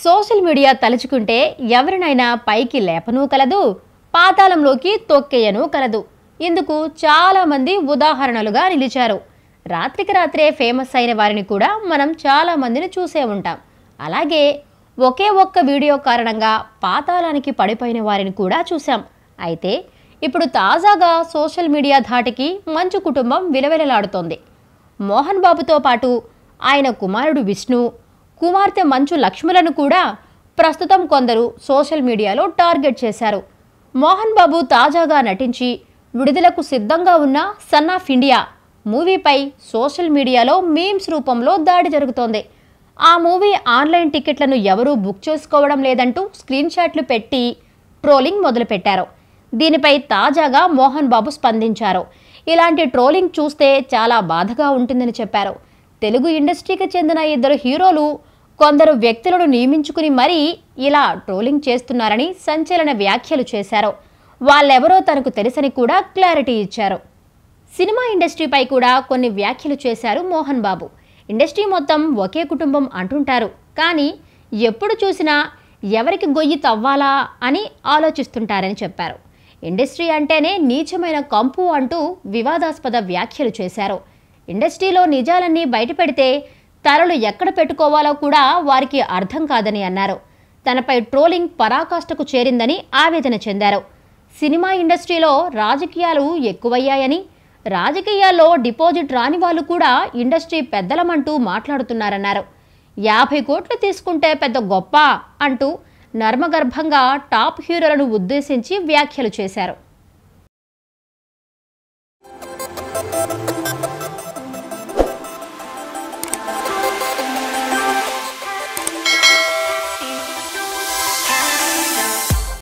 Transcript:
social media తలుచుకుంటే ఎవరినైనా పైకి లేపనూ కలదు పాతాళంలోకి తొక్కేయనూ కలదు ఇందుకు చాలామంది ఉదాహరణలుగా నిలిచారు రాత్రికి రాత్రే ఫేమస్ అయిన వారిని కూడా మనం చాలా మందిని చూసే ఉంటాం అలాగే ఒకే ఒక్క వీడియో కారణంగా పాతాళానికి పడిపోయిన వారిని కూడా చూసాం అయితే ఇప్పుడు తాజాగా సోషల్ మీడియా ధాటికి మంచు కుటుంబం విలవిలలాడుతోంది మోహన్ బాబుతో పాటు ఆయన కుమారుడు విష్ణు కుమార్తె మంచు లక్ష్ములను కూడా ప్రస్తుతం కొందరు సోషల్ మీడియాలో టార్గెట్ చేశారు మోహన్ బాబు తాజాగా నటించి విడుదలకు సిద్ధంగా ఉన్న సన్ ఆఫ్ ఇండియా మూవీపై సోషల్ మీడియాలో మీమ్స్ రూపంలో దాడి జరుగుతోంది ఆ మూవీ ఆన్లైన్ టికెట్లను ఎవరూ బుక్ చేసుకోవడం లేదంటూ స్క్రీన్ షాట్లు పెట్టి ట్రోలింగ్ మొదలుపెట్టారు దీనిపై తాజాగా మోహన్ బాబు స్పందించారు ఇలాంటి ట్రోలింగ్ చూస్తే చాలా బాధగా ఉంటుందని చెప్పారు తెలుగు ఇండస్ట్రీకి చెందిన ఇద్దరు హీరోలు కొందరు వ్యక్తులను నియమించుకుని మరీ ఇలా ట్రోలింగ్ చేస్తున్నారని సంచలన వ్యాఖ్యలు చేశారు వాళ్ళెవరో తనకు తెలుసని కూడా క్లారిటీ ఇచ్చారు సినిమా ఇండస్ట్రీపై కూడా కొన్ని వ్యాఖ్యలు చేశారు మోహన్ బాబు ఇండస్ట్రీ మొత్తం ఒకే కుటుంబం అంటుంటారు కానీ ఎప్పుడు చూసినా ఎవరికి గొయ్యి తవ్వాలా అని ఆలోచిస్తుంటారని చెప్పారు ఇండస్ట్రీ అంటేనే నీచమైన కంపు అంటూ వివాదాస్పద వ్యాఖ్యలు చేశారు ఇండస్ట్రీలో నిజాలన్నీ బయటపెడితే తలలు ఎక్కడ పెట్టుకోవాలో కూడా వారికి అర్థం కాదని అన్నారు తనపై ట్రోలింగ్ పరాకాష్ఠకు చేరిందని ఆవేదన చెందారు సినిమా ఇండస్ట్రీలో రాజకీయాలు ఎక్కువయ్యాయని రాజకీయాల్లో డిపాజిట్ రాని వాళ్ళు కూడా ఇండస్ట్రీ పెద్దలమంటూ మాట్లాడుతున్నారన్నారు యాభై కోట్లు తీసుకుంటే పెద్ద గొప్ప అంటూ నర్మగర్భంగా టాప్ హీరోలను ఉద్దేశించి వ్యాఖ్యలు చేశారు